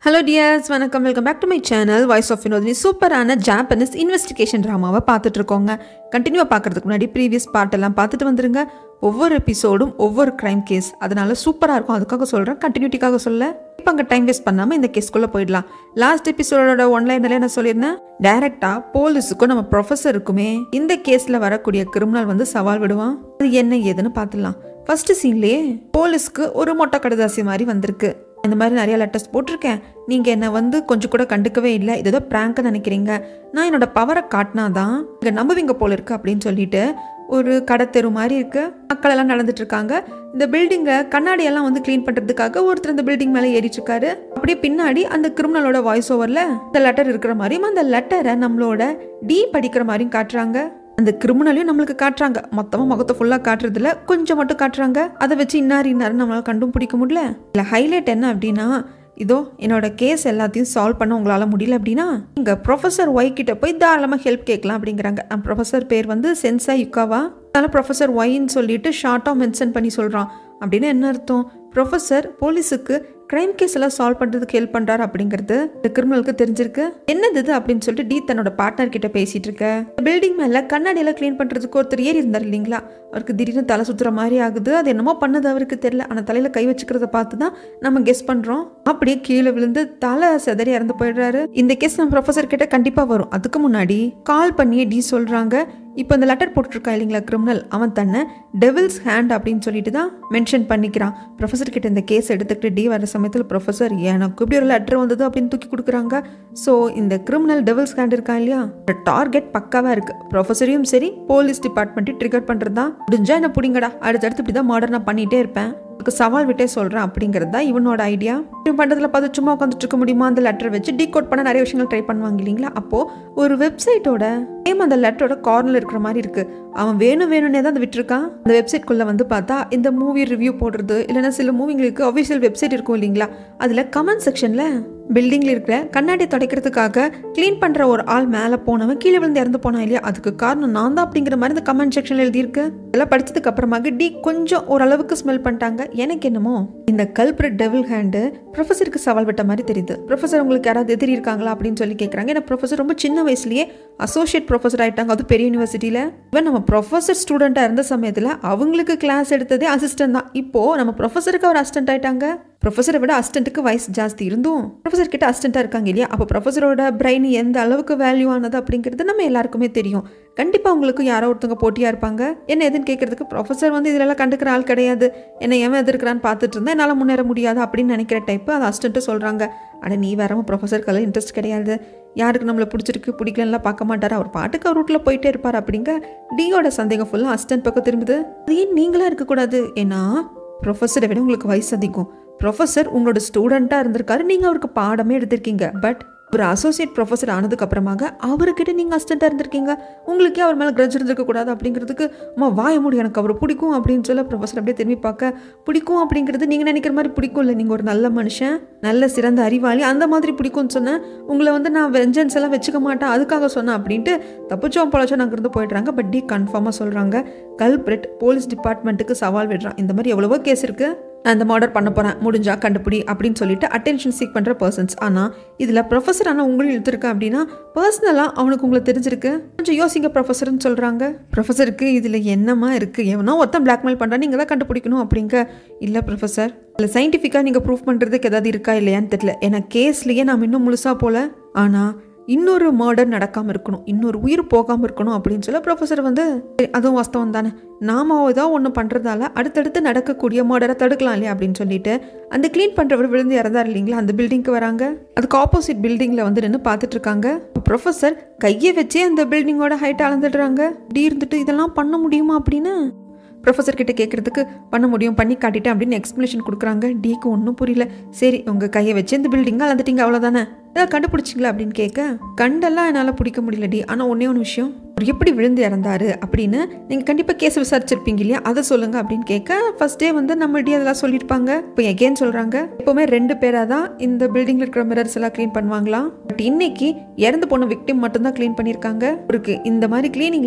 hello dears வணக்கம் welcome back to my channel voice of Vinodhini சூப்பரான Japanese investigation ட்ராமாவை பார்த்துட்டு இருக்கோங்க கண்டினியூவாக பார்க்கறதுக்கு முன்னாடி ப்ரீவியஸ் பார்ட் எல்லாம் பார்த்துட்டு வந்துருங்க ஒவ்வொரு எபிசோடும் ஒவ்வொரு க்ரைம் கேஸ் அதனால சூப்பராக இருக்கும் அதுக்காக சொல்கிறேன் கண்டினியூட்டிக்காக சொல்ல இப்போ அங்கே டைம் வேஸ்ட் பண்ணாமல் இந்த கேஸ்க்குள்ளே போயிடலாம் லாஸ்ட் எபிசோடோட ஒன்லைனில் என்ன சொல்லியிருந்தேன் டைரக்டாக போலீஸுக்கும் நம்ம ப்ரொஃபஸருக்குமே இந்த கேஸில் வரக்கூடிய கிரிமினல் வந்து சவால் விடுவான் அது என்ன ஏதுன்னு பார்த்துடலாம் ஃபர்ஸ்ட் சீன்லேயே போலீஸ்க்கு ஒரு மொட்டை கடுதாசி மாதிரி வந்திருக்கு இந்த மாதிரி நிறைய லெட்டர்ஸ் போட்டிருக்கேன் நீங்கள் என்னை வந்து கொஞ்சம் கூட கண்டுக்கவே இல்லை இது ஏதோ ப்ராங்க் நினைக்கிறீங்க நான் என்னோட பவரை காட்டினாதான் இங்கே நம்புவீங்க போல இருக்கு அப்படின்னு சொல்லிட்டு ஒரு கடத்தெரு மாதிரி இருக்கு மக்கள் எல்லாம் நடந்துட்டு இருக்காங்க இந்த பில்டிங்கை கண்ணாடியெல்லாம் வந்து க்ளீன் பண்ணுறதுக்காக ஒருத்தர் இந்த பில்டிங் மேலே ஏறிட்டு இருக்காரு அப்படியே பின்னாடி அந்த கிரிமினலோட வாய்ஸ் ஓவரில் இந்த லெட்டர் இருக்கிற மாதிரியும் அந்த லெட்டரை நம்மளோட டி படிக்கிற மாதிரியும் காட்டுறாங்க அந்த கிரிமினலையும் நம்மளுக்கு காட்டுறாங்க மொத்தமாக முகத்தை ஃபுல்லாக காட்டுறதுல கொஞ்சம் மட்டும் காட்டுறாங்க அதை வச்சு இன்னார் இன்னார் நம்மளால் கண்டும் பிடிக்க முடியல இல்லை ஹைலைட் என்ன அப்படின்னா இதோ என்னோட கேஸ் எல்லாத்தையும் சால்வ் பண்ண உங்களால் முடியல அப்படின்னா இங்கே ப்ரொஃபஸர் ஒய் கிட்ட போய் தாராளமாக ஹெல்ப் கேட்கலாம் அப்படிங்கிறாங்க ப்ரொஃபஸர் பேர் வந்து சென்சா யுக்காவா அதனால் ப்ரொஃபஸர் ஒய்ன்னு சொல்லிட்டு ஷார்ட்டாக மென்ஷன் பண்ணி சொல்கிறான் அப்படின்னு என்ன அர்த்தம் ப்ரொஃபஸர் போலீஸுக்கு க்ரைம் கேஸ் எல்லாம் சால்வ் பண்ணுறதுக்கு ஹெல்ப் பண்ணுறாரு அப்படிங்கிறது இந்த கிரிமினலுக்கு தெரிஞ்சிருக்கு என்னது இது அப்படின்னு சொல்லிட்டு டி தன்னோட பார்ட்னர் கிட்ட பேசிட்டு இருக்க பில்டிங் மேலே கண்ணாடியெல்லாம் க்ளீன் பண்ணுறதுக்கு ஒருத்தர் ஏறி இருந்தார் இல்லைங்களா அவருக்கு திடீர்னு தலை சுற்றுற மாதிரி ஆகுது அது என்னமோ பண்ணது அவருக்கு தெரியல ஆனால் தலையில் கை வச்சுக்கிறத பார்த்து தான் நம்ம கெஸ் பண்ணுறோம் அப்படியே கீழே விழுந்து தலை செதறி இறந்து போயிடுறாரு இந்த கேஸ் நம்ம ப்ரொஃபஸர் கிட்ட கண்டிப்பாக வரும் அதுக்கு முன்னாடி கால் பண்ணியே டி சொல்கிறாங்க இப்போ இந்த லெட்டர் போட்டுருக்கா இல்லைங்களா கிரிமினல் அவன் தன்னை டெவில்ஸ் ஹேண்ட் அப்படின்னு சொல்லிட்டு தான் மென்ஷன் பண்ணிக்கிறான் ப்ரொஃபஸர் கிட்ட இந்த கேஸ் எடுத்துக்கிட்டு டி வர சமயத்தில் ப்ரொஃபஸர் எனக்கு இப்படி ஒரு லெட்டர் வந்தது அப்படின்னு தூக்கி கொடுக்குறாங்க ஸோ இந்த கிரிமினல் டெவில்ஸ் ஹேண்ட் இருக்கா இல்லையா டார்கெட் பக்காவாக இருக்குது ப்ரொஃபஸரையும் சரி போலீஸ் டிபார்ட்மெண்ட்டையும் ட்ரிகர் பண்ணுறது தான் முடிஞ்சா என்ன பிடிங்கடா அடுத்தடுத்து இப்படி தான் மாடர்னாக பண்ணிகிட்டே இருப்பேன் அதுக்கு சவால் விட்டே சொல்கிறேன் அப்படிங்கிறது தான் இவனோட ஐடியா இவன் பண்ணுறதுல பார்த்து சும்மா உட்காந்துட்டு இருக்க முடியுமா அந்த லெட்டர் வச்சு டீகோட் பண்ண நிறைய விஷயங்கள் ட்ரை பண்ணுவாங்க இல்லைங்களா அப்போது ஒரு வெப்சைட்டோட நேம் அந்த லெட்டரோட கார்னர் இருக்கிற மாதிரி இருக்குது அவன் வேணும் வேணும்னே தான் அதை விட்டுருக்கான் அந்த வெப்சைட்குள்ளே வந்து பார்த்தா இந்த மூவி ரிவ்யூ போடுறது இல்லைன்னா சில மூவிங்களுக்கு அஃபிஷியல் வெப்சைட் இருக்கும் இல்லைங்களா அதில் கமெண்ட் செக்ஷனில் பில்டிங்கில் இருக்கிற கண்ணாடி துடைக்கிறதுக்காக க்ளீன் பண்ணுற ஒரு ஆள் மேலே போனவன் கீழே விழுந்து இறந்து போனான் இல்லையா அதுக்கு காரணம் நான் தான் அப்படிங்கிற மாதிரி இந்த கமெண்ட் செக்ஷனில் எழுதியிருக்கு இதெல்லாம் படிச்சதுக்கு அப்புறமாக டி கொஞ்சம் ஓரளவுக்கு ஸ்மெல் பண்ணிட்டாங்க எனக்கு என்னமோ இந்த கல்பிரட் டெவில் ஹேண்டு ப்ரொஃபஸருக்கு சவால் விட்ட மாதிரி தெரியுது ப்ரொஃபஸர் உங்களுக்கு யாராவது எதிரி இருக்காங்களா அப்படின்னு சொல்லி கேட்குறாங்க ஏன்னா ப்ரொஃபஸர் ரொம்ப சின்ன வயசுலயே அசோசியேட் ப்ரொஃபஸர் ஆயிட்டாங்க அது பெரிய யூனிவர்சிட்டியில் இவன் நம்ம ப்ரொஃபஸர் ஸ்டூடெண்ட்டாக இருந்த சமயத்தில் அவங்களுக்கு கிளாஸ் எடுத்ததே அசிஸ்டன்ட் தான் இப்போது நம்ம ப்ரொஃபஸருக்கு அவர் அசிஸ்டன்ட் ஆயிட்டாங்க ப்ரொஃபஸரை விட அசிஸ்டண்ட்டுக்கு வயசு ஜாஸ்தி இருந்தும் ப்ரொஃபஸர் கிட்ட அசிஸ்டண்ட்டாக இருக்காங்க இல்லையா அப்போ ப்ரொஃபஸரோட பிரெயின் எந்த அளவுக்கு வேல்யூ ஆனது அப்படிங்கிறது நம்ம எல்லாருக்குமே தெரியும் கண்டிப்பாக உங்களுக்கு யாரோ ஒருத்தவங்க போட்டியாக இருப்பாங்க என்ன எதுன்னு கேட்கறதுக்கு ப்ரொஃபஸர் வந்து இதிலெல்லாம் கண்டுக்கிற ஆள் கிடையாது என்ன எவன் எதிர்க்கிறான்னு பார்த்துட்டு இருந்தா என்னால் முன்னேற முடியாது அப்படின்னு நினைக்கிற டைப்பு அது அசிஸ்டண்ட்டு சொல்கிறாங்க அட நீ வரவன் ப்ரொஃபஸருக்கெல்லாம் இன்ட்ரெஸ்ட் கிடையாது யாருக்கு நம்மளை பிடிச்சிருக்கு பிடிக்கலலாம் பார்க்க மாட்டார் அவர் பாட்டுக்கு அவர் ரூட்டில் போயிட்டே இருப்பார் அப்படிங்க டியோட சந்தேகம் ஃபுல்லாக அசிஸ்டன்ட் பக்கம் திரும்புது அது ஏன் நீங்களாக இருக்கக்கூடாது ஏன்னா ப்ரொஃபஸரை விட உங்களுக்கு வயசு அதிகம் ப்ரொஃபஸர் உங்களோட ஸ்டூடெண்ட்டாக இருந்திருக்காரு நீங்கள் அவருக்கு பாடமே எடுத்திருக்கீங்க பட் ஒரு அசோசியேட் ப்ரொஃபஸர் ஆனதுக்கு அப்புறமாக அவர்கிட்ட நீங்கள் அசிஸ்டண்ட்டாக இருந்திருக்கீங்க உங்களுக்கே அவர் மேலே கிரஜ் இருந்திருக்க கூடாது அப்படிங்கிறதுக்கு அம்மா வாய முடி எனக்கு அவர் பிடிக்கும் அப்படின்னு சொல்ல ப்ரொஃபஸர் அப்படியே திரும்பி பார்க்க பிடிக்கும் அப்படிங்கிறது நீங்கள் நினைக்கிற மாதிரி பிடிக்கும் இல்லை நீங்கள் ஒரு நல்ல மனுஷன் நல்ல சிறந்த அறிவாளி அந்த மாதிரி பிடிக்கும்னு சொன்னேன் உங்களை வந்து நான் வெஞ்சன்ஸ் எல்லாம் வச்சுக்க மாட்டேன் அதுக்காக சொன்னேன் அப்படின்ட்டு தப்பிச்சோம் பொழச்சோம் அங்கேருந்து போயிடுறாங்க பட் டி கன்ஃபார்மாக சொல்கிறாங்க கல்பிரட் போலீஸ் டிபார்ட்மெண்ட்டுக்கு சவால் விடுறான் இந்த மாதிரி எவ்வளவோ கேஸ் இருக்குது நான் இந்த மர்டர் பண்ண போகிறேன் முடிஞ்சா கண்டுபிடி அப்படின்னு சொல்லிட்டு அட்டென்ஷன் சீக் பண்ணுற பர்சன்ஸ் ஆனால் இதில் ப்ரொஃபஸர் ஆனால் உங்களையும் இழுத்துருக்கேன் அப்படின்னா பர்சனலாக அவனுக்கு உங்களை தெரிஞ்சிருக்கு கொஞ்சம் யோசிங்க ப்ரொஃபஸர்னு சொல்கிறாங்க ப்ரொஃபஸருக்கு இதில் என்னமா இருக்குது எவனோ ஒருத்தன் பிளாக்மெயில் பண்ணுறா நீங்கள் தான் கண்டுபிடிக்கணும் அப்படிங்க இல்லை ப்ரொஃபஸர் இல்லை சயின்டிஃபிக்காக நீங்கள் ப்ரூஃப் பண்ணுறதுக்கு ஏதாவது இருக்கா இல்லையான்னு தெரியல ஏன்னா கேஸ்லேயே நாம் இன்னும் முழுசாக போல ஆனால் இன்னொரு மர்டர் நடக்காமல் இருக்கணும் இன்னொரு உயிர் போகாமல் இருக்கணும் அப்படின்னு சொல்ல ப்ரொஃபஸர் வந்து "சரி, அதுவும் வாஸ்தவம் தானே நாம ஏதோ ஒன்று பண்ணுறதால அடுத்தடுத்து நடக்கக்கூடிய மர்டரை தடுக்கலாம் இல்லையா அப்படின்னு சொல்லிட்டு அந்த க்ளீன் பண்ணுறவர் விழுந்து இறந்தார் இல்லைங்களா அந்த பில்டிங்க்கு வராங்க அதுக்கு ஆப்போசிட் பில்டிங்கில் வந்து நின்று பார்த்துட்டு இருக்காங்க ப்ரொஃபஸர் கையை வச்சே அந்த பில்டிங்கோட ஹைட் அளந்துடுறாங்க இப்படி இருந்துட்டு இதெல்லாம் பண்ண முடியுமா அப்படின்னு ப்ரொஃபஸர் கிட்ட கேட்குறதுக்கு பண்ண முடியும் பண்ணி காட்டிட்டேன் அப்படின்னு எக்ஸ்ப்ளனேஷன் கொடுக்குறாங்க டிக்கு ஒன்றும் புரியல சரி உங்கள் கையை வச்சு இந்த பில்டிங்காக அளந்துட்டீங்க அவ்வளோதானே ஏதாவது கண்டுபிடிச்சிங்களா அப்படின்னு கேட்க கண்டெல்லாம் என்னால் பிடிக்க முடியல டி ஆனால் ஒன்றே ஒன்று விஷயம் அவர் எப்படி விழுந்து இறந்தாரு அப்படின்னு நீங்கள் கண்டிப்பாக கேஸ் விசாரிச்சிருப்பீங்க இல்லையா அதை சொல்லுங்க அப்படின்னு கேட்க ஃபர்ஸ்ட் டே வந்து நம்ம டி அதெல்லாம் சொல்லியிருப்பாங்க இப்போ எகேன் சொல்கிறாங்க எப்போவுமே ரெண்டு பேராக தான் இந்த பில்டிங்கில் இருக்கிற மிரர்ஸ் எல்லாம் க்ளீன் பண்ணுவாங்களாம் பட் இன்னைக்கு இறந்து போன விக்டிம் மட்டும்தான் க்ளீன் பண்ணியிருக்காங்க இருக்கு இந்த மாதிரி க்ளீனிங்கில்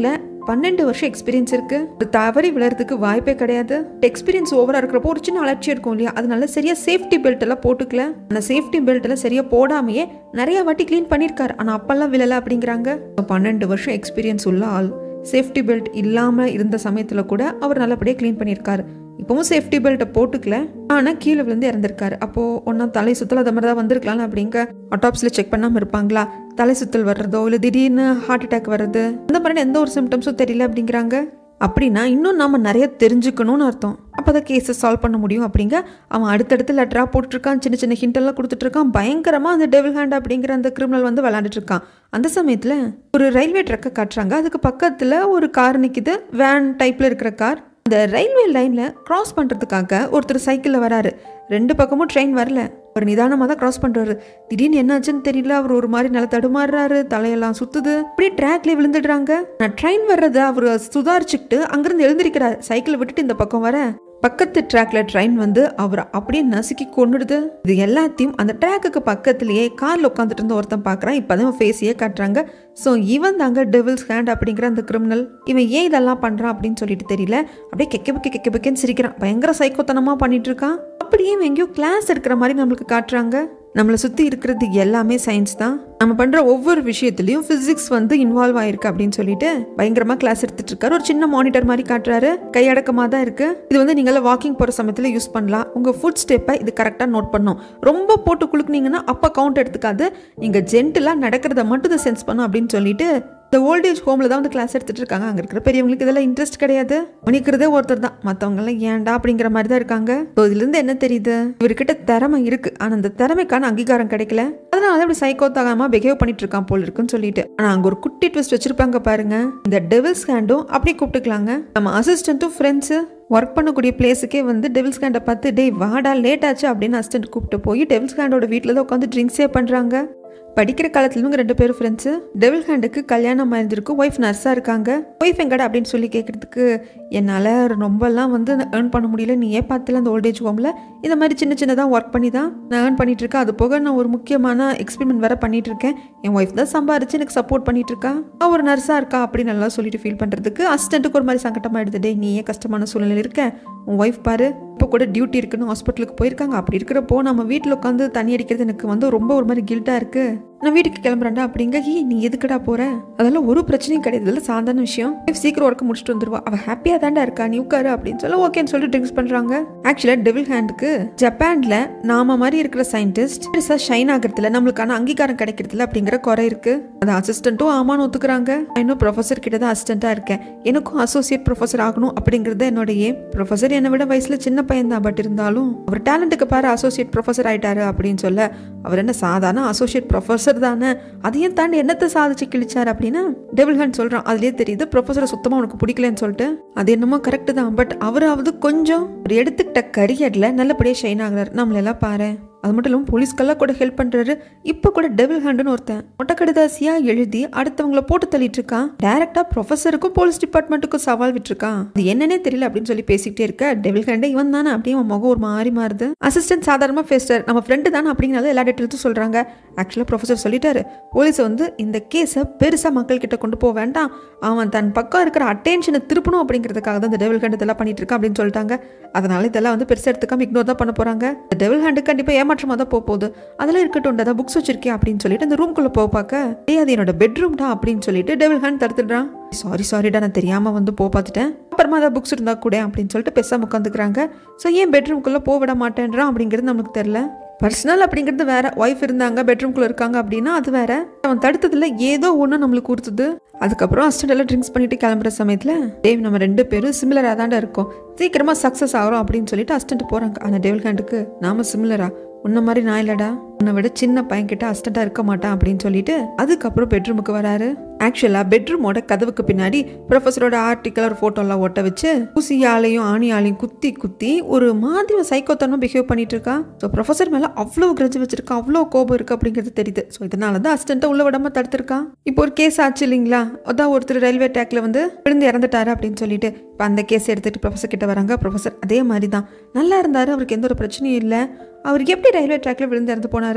பன்னெண்டு வருஷம் எக்ஸ்பீரியன்ஸ் இருக்கு ஒரு தவறி விழறதுக்கு வாய்ப்பே கிடையாது எக்ஸ்பீரியன்ஸ் ஓவரா இருக்கிறப்போ ஒரு சின்ன அலட்சி இருக்கும் இல்லையா அதனால சரியா சேஃப்டி பெல்ட் எல்லாம் போட்டுக்கல அந்த சேஃப்டி பெல்ட் எல்லாம் சரியா போடாமையே நிறைய வாட்டி க்ளீன் பண்ணியிருக்காரு ஆனா அப்பெல்லாம் விழல அப்படிங்கிறாங்க பன்னெண்டு வருஷம் எக்ஸ்பீரியன்ஸ் உள்ள ஆள் சேஃப்டி பெல்ட் இல்லாம இருந்த சமயத்துல கூட அவர் நல்லபடியா க்ளீன் பண்ணியிருக்காரு இப்பவும் சேஃப்டி பெல்ட்டை போட்டுக்கல ஆனா கீழே விழுந்து இறந்திருக்காரு அப்போ ஒன்றும் தலை சுத்தல் அது மாதிரி தான் வந்திருக்கலாம் அப்படிங்க அட்டாப்ஸில் செக் பண்ணாமல் இருப்பாங்களா தலை சுத்தல் வர்றதோ இல்லை திடீர்னு ஹார்ட் அட்டாக் வர்றது அந்த மாதிரி எந்த ஒரு சிம்டம்ஸும் தெரியல அப்படிங்கிறாங்க அப்படின்னா இன்னும் நாம நிறைய தெரிஞ்சுக்கணும்னு அர்த்தம் அப்போ தான் கேஸை சால்வ் பண்ண முடியும் அப்படிங்க அவன் அடுத்தடுத்து லெட்டராக போட்டுட்ருக்கான் சின்ன சின்ன ஹிண்டெல்லாம் கொடுத்துட்டு இருக்கான் பயங்கரமாக அந்த டெவில் ஹேண்ட் அப்படிங்கிற அந்த கிரிமினல் வந்து விளாண்டுட்டு இருக்கான் அந்த சமயத்தில் ஒரு ரயில்வே ட்ரக்கை காட்டுறாங்க அதுக்கு பக்கத்தில் ஒரு கார் நிற்கிது வேன் டைப்பில் இருக்கிற கார் அந்த ரயில்வே லைனில் கிராஸ் பண்ணுறதுக்காக ஒருத்தர் சைக்கிளில் வராரு ரெண்டு பக்கமும் ட்ரெயின் வரல ஒரு நிதானமாக தான் கிராஸ் பண்ணுறாரு திடீர்னு என்னாச்சுன்னு தெரியல அவர் ஒரு மாதிரி நல்லா தடுமாறுறாரு தலையெல்லாம் சுத்துது அப்படியே ட்ராக்லேயே விழுந்துடுறாங்க நான் ட்ரெயின் வர்றதை அவர் சுதாரிச்சுக்கிட்டு அங்கிருந்து எழுந்திருக்கிறார் சைக்கிளை விட்டுட்டு இந்த பக்கம் வர பக்கத்து ட்ராக்ல ட்ரெயின் வந்து அவரை அப்படியே நசுக்கி கொண்டுடுது இது எல்லாத்தையும் அந்த ட்ராக்குக்கு பக்கத்துலயே கார்ல உட்காந்துட்டு இருந்த ஒருத்தன் பார்க்கறான் இப்பதான் ஃபேஸையே காட்டுறாங்க ஸோ இவன் தாங்க டெவில்ஸ் ஹேண்ட் அப்படிங்கிற அந்த கிரிமினல் இவன் ஏன் இதெல்லாம் பண்றான் அப்படின்னு சொல்லிட்டு தெரியல அப்படியே கெக்க பக்க கெக்க பக்கன்னு சிரிக்கிறான் பயங்கர சைக்கோத்தனமா பண்ணிட்டு இருக்கான் அப்படியே இவன் எங்கேயோ கிளாஸ் எடுக்கிற மாதிரி நம்மளுக்கு காட்டுறாங்க நம்மளை சுற்றி இருக்கிறது எல்லாமே சயின்ஸ் தான் நம்ம பண்ணுற ஒவ்வொரு விஷயத்துலையும் ஃபிசிக்ஸ் வந்து இன்வால்வ் ஆயிருக்கு அப்படின்னு சொல்லிட்டு பயங்கரமாக கிளாஸ் எடுத்துட்டு இருக்காரு ஒரு சின்ன மானிட்டர் மாதிரி காட்டுறாரு கையடக்கமாக தான் இருக்கு இது வந்து நீங்கள வாக்கிங் போகிற சமயத்தில் யூஸ் பண்ணலாம் உங்கள் ஃபுட் ஸ்டெப்பை இது கரெக்டாக நோட் பண்ணும் ரொம்ப போட்டு குலுக்குனீங்கன்னா அப்போ கவுண்ட் எடுத்துக்காது நீங்கள் ஜென்டிலாக நடக்கிறத மட்டும் இதை சென்ஸ் பண்ணும் அப்படின்னு சொல்லிட்டு இந்த ஓல்டேஜ் ஹோமில் தான் வந்து கிளாஸ் எடுத்துட்டு இருக்காங்க அங்கே இருக்கிற பெரியவங்களுக்கு இதெல்லாம் இன்ட்ரெஸ்ட் கிடையாது மணிக்கிறதே ஒருத்தர் தான் மற்றவங்கலாம் ஏன்டா அப்படிங்கிற மாதிரி தான் இருக்காங்க ஸோ இதுலேருந்து என்ன தெரியுது இவர்கிட்ட திறமை இருக்கு ஆனால் அந்த திறமைக்கான அங்கீகாரம் கிடைக்கல அதனால அப்படி சைக்கோ தகாம பிஹேவ் பண்ணிட்டு இருக்கான் போல் இருக்குன்னு சொல்லிட்டு ஆனால் அங்கே ஒரு குட்டி ட்விஸ்ட் வச்சிருப்பாங்க பாருங்க இந்த டெவில்ஸ் ஹேண்டும் அப்படியே கூப்பிட்டுக்கலாங்க நம்ம அசிஸ்டண்ட்டும் ஃப்ரெண்ட்ஸு ஒர்க் பண்ணக்கூடிய பிளேஸுக்கே வந்து டெவில்ஸ் ஹேண்டை பார்த்து டேய் வாடா லேட் ஆச்சு அப்படின்னு அசிஸ்டன்ட் கூப்பிட்டு போய் டெவில்ஸ் ஹேண்டோட வீட்டில் தான் உட்காந்து ட்ரிங்க்ஸே பண்ணுறாங்க படிக்கிற காலத்துல இவங்க ரெண்டு பேரும் ஃப்ரெண்ட்ஸு டெவில் ஹேண்டுக்கு கல்யாணம் ஆயிருந்திருக்கு ஒய்ஃப் நர்ஸாக இருக்காங்க ஒய்ஃப் எங்கடா அப்படின்னு சொல்லி கேட்குறதுக்கு என்னால் ரொம்பலாம் வந்து ஏர்ன் பண்ண முடியல நீ ஏன் பார்த்துல அந்த ஓல்டேஜ் ஹோமில் இந்த மாதிரி சின்ன சின்னதாக ஒர்க் பண்ணி தான் நான் ஏர்ன் பண்ணிட்டு இருக்கேன் அது போக நான் ஒரு முக்கியமான எக்ஸ்பெரிமெண்ட் வேற பண்ணிட்டு இருக்கேன் என் ஒய்ஃப் தான் சம்பாரிச்சு எனக்கு சப்போர்ட் பண்ணிட்டு இருக்கா அவ ஒரு நர்ஸாக இருக்கா அப்படின்னு நல்லா சொல்லிட்டு ஃபீல் பண்ணுறதுக்கு அசிஸ்டண்ட்டுக்கு ஒரு மாதிரி சங்கட்டமாயிடுது டே நீ ஏன் கஷ்டமான சூழ்நிலையில் இருக்க உன் ஒய்ஃப் பாரு இப்போ கூட டியூட்டி இருக்குன்னு ஹாஸ்பிட்டலுக்கு போயிருக்காங்க அப்படி இருக்கிறப்போ நம்ம வீட்டில் உட்காந்து தண்ணி அடிக்கிறது எனக்கு வந்து ரொம்ப ஒரு மாதிரி கில்ட்டாக இருக்கு நான் வீட்டுக்கு கிளம்புறேன்டா அப்படிங்க "ஏய், நீ எதுக்குடா போற அதெல்லாம் ஒரு பிரச்சனையும் கிடையாது இதெல்லாம் சாதாரண விஷயம் wife சீக்கிரம் ஒர்க் முடிச்சுட்டு வந்துருவா அவ ஹாப்பியாக தான்டா இருக்கா நீ உட்காரு அப்படின்னு சொல்ல ஓகேன்னு சொல்லிட்டு ட்ரிங்க்ஸ் பண்றாங்க ஆக்சுவலாக டெவில் ஹேண்டுக்கு ஜப்பான்ல நாம மாதிரி இருக்கிற சயின்டிஸ்ட் பெருசா ஷைன் ஆகிறதுல நம்மளுக்கான அங்கீகாரம் கிடைக்கிறதுல அப்படிங்கிற குறை இருக்கு அது அசிஸ்டண்ட்டும் ஆமான்னு ஒத்துக்கிறாங்க நான் இன்னும் ப்ரொஃபஸர் கிட்ட தான் அசிஸ்டண்டா இருக்கேன் எனக்கும் அசோசியேட் ப்ரொஃபஸர் ஆகணும் அப்படிங்கிறது என்னோட ஏம் ப்ரொஃபஸர் என்னை விட வயசுல சின்ன பையன் தான் பட் இருந்தாலும் அவர் டேலண்ட்டுக்கு பாரு அசோசியேட் ப்ரொஃபஸர் ஆயிட்டாரு அப்படின்னு சொல்ல அவர் என்ன சாதாரண அசோசியேட் ப்ரொஃபஸர் தானே அதையும் தாண்டி என்னத்தை சாதிச்சு கிழிச்சார் அப்படின்னா டெபிள் ஹேண்ட் சொல்றான் அதுலயே தெரியுது ப்ரொஃபஸரை சுத்தமா உனக்கு பிடிக்கலன்னு சொல்லிட்டு அது என்னமோ கரெக்ட் தான் பட் அவராவது கொஞ்சம் ஒரு எடுத்துக்கிட்ட கரியர்ல நல்லபடியா ஷைன் ஆகுறாரு நம்மளெல்லாம் பாரு அது மட்டும் இல்லாமல் போலீஸ்க்கெல்லாம் கூட ஹெல்ப் பண்ணுறாரு இப்போ கூட டெவில் ஹேண்டுன்னு ஒருத்தன் மொட்டை கடிதாசியாக எழுதி அடுத்தவங்கள போட்டு தள்ளிட்டு இருக்கான் டேரக்டாக ப்ரொஃபஸருக்கும் போலீஸ் டிபார்ட்மெண்ட்டுக்கும் சவால் விட்டுருக்கான் அது என்னன்னே தெரியல அப்படின்னு சொல்லி பேசிக்கிட்டே இருக்க டெவில் ஹேண்டே இவன் தானே அப்படியே அவன் முகம் ஒரு மாதிரி மாறுது அசிஸ்டன்ட் சாதாரணமாக பேசுறாரு நம்ம ஃப்ரெண்டு தானே அப்படிங்கிறத எல்லா டீட்டெயில்ஸும் சொல்கிறாங்க ஆக்சுவலாக ப்ரொஃபஸர் சொல்லிட்டாரு போலீஸ் வந்து இந்த கேஸை பெருசாக மக்கள் கிட்ட கொண்டு போக வேண்டாம் அவன் தன் பக்கம் இருக்கிற அட்டென்ஷனை திருப்பணும் அப்படிங்கிறதுக்காக தான் இந்த டெவில் ஹேண்ட் இதெல்லாம் பண்ணிட்டு இருக்கான் அப்படின்னு சொல்லிட்டாங்க அதனால இதெல்லாம் வந்து பெருசாக எடுத்துக்காம இக்னோர் தான் பண்ண போகிறாங்க இந்த டெவில் ஹேண்டு கண்டிப்பாக ஏமாற்றமாக தான் போக போகுது அதெல்லாம் இருக்கட்டும் அதான் புக்ஸ் வச்சிருக்கேன் அப்படின்னு சொல்லிட்டு அந்த ரூம்குள்ளே போக பார்க்க ஏய் அது என்னோட பெட்ரூம்டா அப்படின்னு சொல்லிட்டு டெவில் ஹேண்ட் தடுத்துடுறான் சாரி சாரிடா நான் தெரியாமல் வந்து போ பார்த்துட்டேன் அப்புறமா அதை புக்ஸ் இருந்தால் கூட அப்படின்னு சொல்லிட்டு பேசாம உட்காந்துக்கிறாங்க ஸோ ஏன் பெட்ரூம்குள்ளே போக விட மாட்டேன்றான் அப்படிங்கிறது நமக்கு தெரில பர்சனல் அப்படிங்கிறது வேற ஒய்ஃப் இருந்தாங்க பெட்ரூம்குள்ளே இருக்காங்க அப்படின்னா அது வேற அவன் தடுத்ததுல ஏதோ ஒன்று நம்மளுக்கு கொடுத்தது அதுக்கப்புறம் அசிஸ்டன்ட் எல்லாம் ட்ரிங்க்ஸ் பண்ணிட்டு கிளம்புற சமயத்தில் டேவ் நம்ம ரெண்டு பேரும் சிமிலராக தாண்டா இருக்கோம் சீக்கிரமாக சக்ஸஸ் ஆகிறோம் அப்படின்னு சொல்லிட்டு அசிஸ்டன்ட் போகிறாங்க ஆனால் டேவில் ஹேண்டுக்கு நாம சிமிலரா உன்ன மாதிரி நான் இல்லடா உன்னை விட சின்ன பையன் கிட்ட அசிஸ்டண்டா இருக்க மாட்டான் அப்படின்னு சொல்லிட்டு அதுக்கப்புறம் பெட்ரூமுக்கு வராரு ஆக்சுவலா பெட்ரூமோட கதவுக்கு பின்னாடி ப்ரொஃபஸரோட ஆர்டிக்கல் ஒரு போட்டோலாம் ஒட்ட வச்சு ஊசியாலையும் ஆணியாலையும் குத்தி குத்தி ஒரு மாதிரி சைக்கோத்தனமா பிஹேவ் பண்ணிட்டு இருக்கான் ஸோ ப்ரொஃபஸர் மேல அவ்வளோ கிரஜ் வச்சிருக்கான் அவ்வளோ கோபம் இருக்கு அப்படிங்கிறது தெரியுது ஸோ இதனால தான் அசிஸ்டண்ட்டை உள்ள விடாம தடுத்திருக்கான் இப்போ ஒரு கேஸ் ஆச்சு இல்லைங்களா அதான் ஒருத்தர் ரயில்வே டேக்ல வந்து விழுந்து இறந்துட்டாரு அப்படின்னு சொல்லிட்டு இப்போ அந்த கேஸ் எடுத்துட்டு ப்ரொஃபஸர் கிட்ட வராங்க ப்ரொஃபஸர் அதே மாதிரி தான் நல்லா இருந்தாரு அவருக்கு எந்த ஒரு பிரச்சனையும் இல்லை அவருக்கு எப்படி ரயில்வே ட்ராக்ல விழுந்து இறந்து போனாரு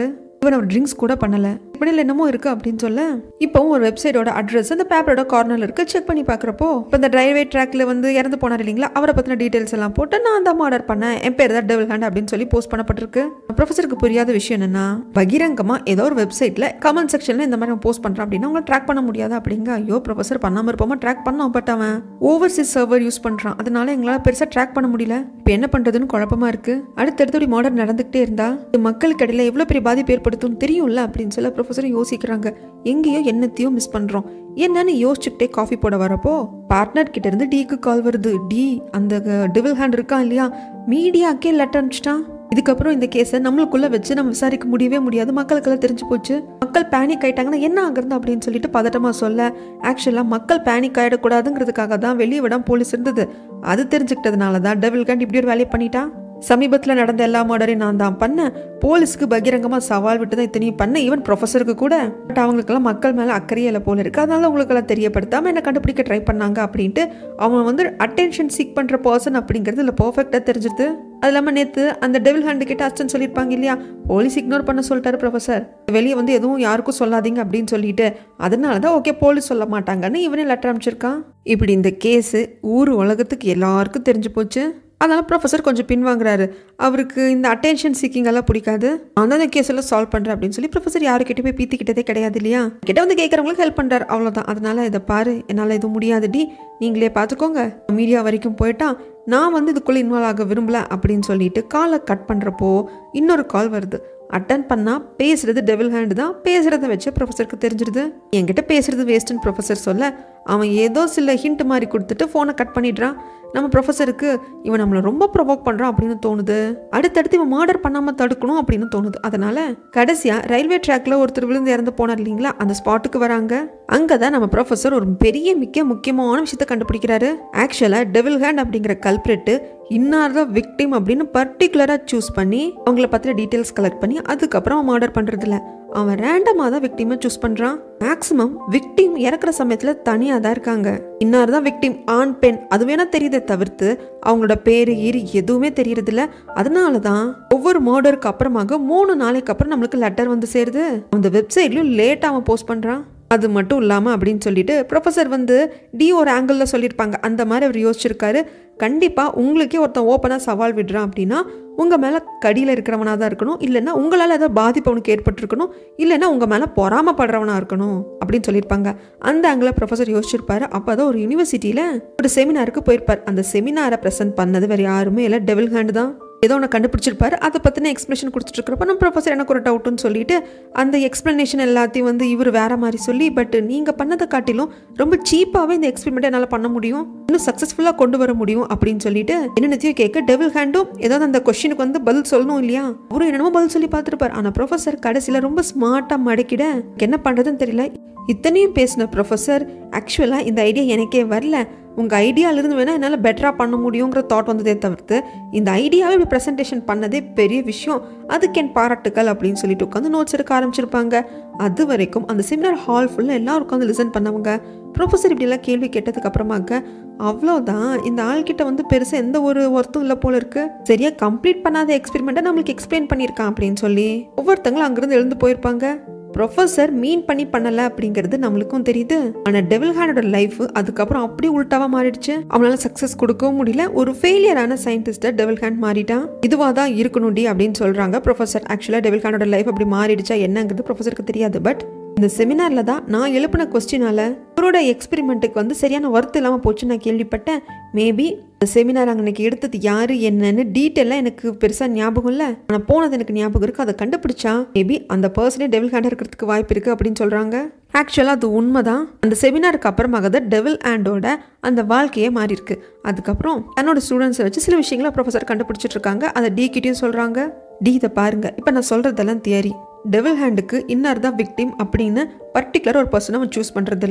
இவன் அவர் ட்ரிங்க்ஸ் கூட பண்ணல இப்படியில் என்னமோ இருக்கு அப்படின்னு சொல்ல இப்போவும் ஒரு வெப்சைட்டோட அட்ரஸ் அந்த பேப்பரோட கார்னர்ல இருக்கு செக் பண்ணி பார்க்குறப்போ இப்போ இந்த ரயில்வே ட்ராக்ல வந்து இறந்து போனார் இல்லைங்களா அவரை பற்றின டீட்டெயில்ஸ் எல்லாம் போட்டு நான் தான் ஆர்டர் பண்ணேன் என் பேர் தான் டெவல் ஹேண்ட் அப்படின்னு சொல்லி போஸ்ட் பண்ணப்பட்டிருக்கு ப்ரொஃபஸருக்கு புரியாத விஷயம் என்னன்னா பகிரங்கமா ஏதோ ஒரு வெப்சைட்ல கமெண்ட் செக்ஷன்ல இந்த மாதிரி போஸ்ட் பண்றான் அப்படின்னா உங்களை ட்ராக் பண்ண முடியாது அப்படிங்க ஐயோ ப்ரொஃபஸர் பண்ணாம இருப்போமா ட்ராக் பண்ணோம் பட் அவன் ஓவர்சீஸ் சர்வர் யூஸ் பண்றான் அதனால எங்களால் பெருசா ட்ராக் பண்ண முடியல இப்போ என்ன பண்றதுன்னு குழப்பமா இருக்கு அடுத்தடுத்து ஒரு மாடல் நடந்துகிட்டே இருந்தா இது மக்களுக்கு இடையில எவ்வளவு பெரிய பாதிப்பு ஏற்படுத்தும் தெரியும்ல அப்படின்னு சொல்ல ப்ரொஃபஸர் யோசிக்கிறாங்க எங்கேயோ என்னத்தையோ மிஸ் பண்றோம் என்னன்னு யோசிச்சுக்கிட்டே காஃபி போட வரப்போ பார்ட்னர் கிட்ட இருந்து டீக்கு கால் வருது டி அந்த டிவில் ஹேண்ட் இருக்கான் இல்லையா மீடியாக்கே லெட்டர் அனுப்பிச்சிட்டான் இதுக்கப்புறம் இந்த கேஸை நம்மளுக்குள்ள வச்சு நம்ம விசாரிக்க முடியவே முடியாது மக்களுக்கெல்லாம் தெரிஞ்சு போச்சு மக்கள் பேனிக் ஆயிட்டாங்கன்னா என்ன ஆகுறது அப்படின்னு சொல்லிட்டு பதட்டமா சொல்ல ஆக்சுவலாக மக்கள் பேனிக் ஆயிடக்கூடாதுங்கிறதுக்காக தான் வெளியே விடாம போலீஸ் இருந்தது அது தெரிஞ்சுக்கிட்டதுனால தான் டெவில் கேண்ட் இப்படி ஒரு வேலையை பண்ணிட்டான் சமீபத்தில் நடந்த எல்லா மர்டரையும் நான் தான் பண்ணேன் போலீஸ்க்கு பகிரங்கமாக சவால் விட்டு தான் இத்தனையும் பண்ணேன் ஈவன் ப்ரொஃபஸருக்கு கூட பட் அவங்களுக்கெல்லாம் மக்கள் மேலே அக்கறையே இல்லை போல இருக்கு அதனால உங்களுக்கெல்லாம் தெரியப்படுத்தாமல் என்ன கண்டுபிடிக்க ட்ரை பண்ணாங்க அப்படின்ட்டு அவன் வந்து அட்டென்ஷன் சீக் பண்ணுற பர்சன் அப்படிங்கிறது இல்லை பர்ஃபெக்டாக தெரிஞ்சுது அது இல்லாமல் நேற்று அந்த டெவில் ஹேண்டு கிட்ட அஸ்டன் சொல்லியிருப்பாங்க இல்லையா போலீஸ் இக்னோர் பண்ண சொல்லிட்டாரு ப்ரொஃபஸர் வெளியே வந்து எதுவும் யாருக்கும் சொல்லாதீங்க அப்படின்னு சொல்லிட்டு அதனால தான் ஓகே போலீஸ் சொல்ல மாட்டாங்கன்னு இவனே லெட்டர் அனுப்பிச்சிருக்கான் இப்படி இந்த கேஸு ஊர் உலகத்துக்கு எல்லாருக்கும் தெரிஞ்சு போச்சு அதனால ப்ரொஃபஸர் கொஞ்சம் பின்வாங்குறாரு அவருக்கு இந்த அட்டென்ஷன் சீக்கிங் எல்லாம் பிடிக்காது நான் தான் இந்த கேஸ் எல்லாம் சால்வ் பண்ணுறேன் அப்படின்னு சொல்லி ப்ரொஃபஸர் யாருக்கிட்ட போய் பீத்திக்கிட்டதே கிடையாது இல்லையா கிட்ட வந்து கேட்குறவங்களுக்கு ஹெல்ப் பண்ணுறாரு அவ்வளோதான் அதனால இதை பாரு என்னால் எதுவும் முடியாதுடி நீங்களே பார்த்துக்கோங்க மீடியா வரைக்கும் போயிட்டா நான் வந்து இதுக்குள்ளே இன்வால்வ் ஆக விரும்பல அப்படின்னு சொல்லிட்டு காலை கட் பண்ணுறப்போ இன்னொரு கால் வருது அட்டன் பண்ணால் பேசுறது டெவில் ஹேண்டு தான் பேசுகிறத வச்சு ப்ரொஃபஸருக்கு தெரிஞ்சிருது என்கிட்ட பேசுறது வேஸ்ட்டுன்னு ப்ரொஃபஸர் சொல்ல அவன் ஏதோ சில ஹிண்ட் மாதிரி கொடுத்துட்டு ஃபோனை கட் பண்ணிடுறான் நம்ம ப்ரொஃபஸருக்கு இவன் நம்மளை ரொம்ப ப்ரொவோக் பண்ணுறான் அப்படின்னு தோணுது அடுத்தடுத்து இவன் மர்டர் பண்ணாமல் தடுக்கணும் அப்படின்னு தோணுது அதனால கடைசியாக ரயில்வே ட்ராக்ல ஒருத்தர் விழுந்து இறந்து போனார் இல்லைங்களா அந்த ஸ்பாட்டுக்கு வராங்க அங்கே தான் நம்ம ப்ரொஃபஸர் ஒரு பெரிய மிக்க முக்கியமான விஷயத்த கண்டுபிடிக்கிறாரு ஆக்சுவலாக டெவில் ஹேண்ட் அப்படிங்கிற கல்பிரிட்டு இன்னார் தான் விக்டிம் அப்படின்னு பர்டிகுலராக சூஸ் பண்ணி அவங்கள பற்றின டீட்டெயில்ஸ் கலெக்ட் பண்ணி அதுக்கப்புறம் அவன் மர்டர் பண்ணுறதில்ல அவன் ரேண்டமாக தான் விக்டிமை சூஸ் பண்ணுறான் மேக்ஸிமம் விக்டிம் இறக்குற சமயத்தில் தனியாக தான் இருக்காங்க இன்னார் தான் விக்டிம் ஆண் பெண் அது வேணா தெரியுதே தவிர்த்து அவங்களோட பேரு ஈரு எதுவுமே தெரியறதில்ல அதனால தான் ஒவ்வொரு மர்டருக்கு அப்புறமாக மூணு நாளைக்கு அப்புறம் நம்மளுக்கு லெட்டர் வந்து சேருது அந்த வெப்சைட்லையும் லேட்டாக அவன் போஸ்ட் பண்ணுறான் அது மட்டும் இல்லாமல் அப்படின்னு சொல்லிட்டு ப்ரொஃபஸர் வந்து டி ஒரு ஆங்கிளில் சொல்லியிருப்பாங்க அந்த மாதிரி அவர் யோசிச்சிருக்காரு கண்டிப்பாக உங்களுக்கே ஒருத்தன் ஓப்பனாக சவால் விடுறான் அப்படின்னா உங்கள் மேலே கடியில் இருக்கிறவனாக தான் இருக்கணும் இல்லைன்னா உங்களால் ஏதாவது பாதிப்பு அவனுக்கு ஏற்பட்டிருக்கணும் இல்லைன்னா உங்கள் மேலே பொறாமப்படுறவனாக இருக்கணும் அப்படின்னு சொல்லியிருப்பாங்க அந்த ஆங்கிளில் ப்ரொஃபஸர் யோசிச்சிருப்பாரு அப்போ தான் ஒரு யூனிவர்சிட்டியில் ஒரு செமினாருக்கு போயிருப்பார் அந்த செமினாரை ப்ரெசென்ட் பண்ணது வேறு யாருமே இல்லை டெவில் ஹேண்டு தான் ஏதோ ஒன்று கண்டுபிடிச்சிருப்பாரு அதை பற்றின எக்ஸ்ப்ளனேஷன் கொடுத்துட்டு இருக்கிறப்ப நம்ம ப்ரொஃபஸர் எனக்கு ஒரு டவுட்டுன்னு சொல்லிட்டு அந்த எக்ஸ்ப்ளனேஷன் எல்லாத்தையும் வந்து இவர் வேற மாதிரி சொல்லி பட் நீங்கள் பண்ணதை காட்டிலும் ரொம்ப சீப்பாகவே இந்த எக்ஸ்பெரிமெண்ட் என்னால் பண்ண முடியும் இன்னும் சக்ஸஸ்ஃபுல்லாக கொண்டு வர முடியும் அப்படின்னு சொல்லிட்டு என்னென்னத்தையும் கேட்க டெவில் ஹேண்டும் ஏதாவது அந்த கொஷினுக்கு வந்து பதில் சொல்லணும் இல்லையா அவரும் என்னமோ பதில் சொல்லி பார்த்துருப்பார் ஆனால் ப்ரொஃபஸர் கடைசியில் ரொம்ப ஸ்மார்ட்டாக மடக்கிட எனக்கு என்ன பண்ணுறதுன்னு தெரியல இத்தனையும் பேசின ப்ரொஃபஸர் ஆக்சுவலாக இந்த ஐடியா எனக்கே வரல உங்கள் ஐடியாவிலிருந்து வேணால் என்னால் பெட்டராக பண்ண முடியுங்கிற தாட் வந்ததே தவிர்த்து இந்த ஐடியாவை இப்படி ப்ரெசன்டேஷன் பண்ணதே பெரிய விஷயம் அதுக்கு என் பாராட்டுக்கள் அப்படின்னு சொல்லிட்டு உட்காந்து நோட்ஸ் எடுக்க ஆரம்பிச்சிருப்பாங்க அது வரைக்கும் அந்த செமினார் ஹால் ஃபுல்லாக எல்லாரும் உட்காந்து லிசன் பண்ணவங்க ப்ரொஃபஸர் இப்படியெல்லாம் கேள்வி கேட்டதுக்கு அப்புறமாக்க அவ்வளோதான் இந்த ஆள்கிட்ட வந்து பெருசாக எந்த ஒரு ஒர்த்தும் இல்லை போல இருக்கு சரியா கம்ப்ளீட் பண்ணாத எக்ஸ்பெரிமெண்ட்டை நம்மளுக்கு எக்ஸ்பிளைன் பண்ணியிருக்கான் அப்படின்னு சொல்லி ஒவ்வொருத்தங்களும் அங்கிருந்து எழுந்து போயிருப்பாங்க ப்ரொஃபஸர் மீன் பண்ணி பண்ணல அப்படிங்கிறது நம்மளுக்கும் தெரியுது ஆனா டெவில் ஹேண்டோட லைஃப் அதுக்கப்புறம் அப்படியே உள்டாவா மாறிடுச்சு அவனால சக்சஸ் கொடுக்கவும் முடியல ஒரு ஃபெயிலியரான சயின்டிஸ்ட டெவில் ஹேண்ட் மாறிட்டான் இதுவா தான் இருக்கணும் டி அப்படின்னு சொல்றாங்க ப்ரொஃபஸர் ஆக்சுவலா டெவில் ஹேண்டோட லைஃப் அப்படி மாறிடுச்சா என்னங்கிறது ப்ரொஃபஸருக்கு தெரியாது பட் இந்த செமினார்ல தான் நான் எழுப்பின கொஸ்டினால அவரோட எக்ஸ்பெரிமெண்ட்டுக்கு வந்து சரியான ஒர்த் இல்லாமல் போச்சு நான் கேள்விப்பட்டேன் மேபி இந்த செமினார் அன்னைக்கு எடுத்தது யாரு என்னன்னு டீட்டெயிலாக எனக்கு பெருசாக ஞாபகம் இல்லை ஆனால் போனது எனக்கு ஞாபகம் இருக்கு அதை கண்டுபிடிச்சா மேபி அந்த பர்சனே டெவில் ஹேண்ட் இருக்கிறதுக்கு வாய்ப்பு இருக்கு அப்படின்னு சொல்றாங்க ஆக்சுவலாக அது உண்மைதான் அந்த செமினாருக்கு அப்புறமாக தான் டெவில் ஹேண்டோட அந்த வாழ்க்கையே மாறி இருக்கு அதுக்கப்புறம் தன்னோட ஸ்டூடெண்ட்ஸை வச்சு சில விஷயங்களை ப்ரொஃபஸர் கண்டுபிடிச்சிட்டு இருக்காங்க அதை டி கிட்டயும் சொல்றாங்க டி இதை பாருங்க இப்போ நான் சொல்றதெல்லாம் தியரி டெவில் ஹேண்டுக்கு இன்னார் தான் விக்டிம் அப்படின்னு பர்டிகுலர் ஒரு பர்சனை அவன் சூஸ் பண்ணுறதில்ல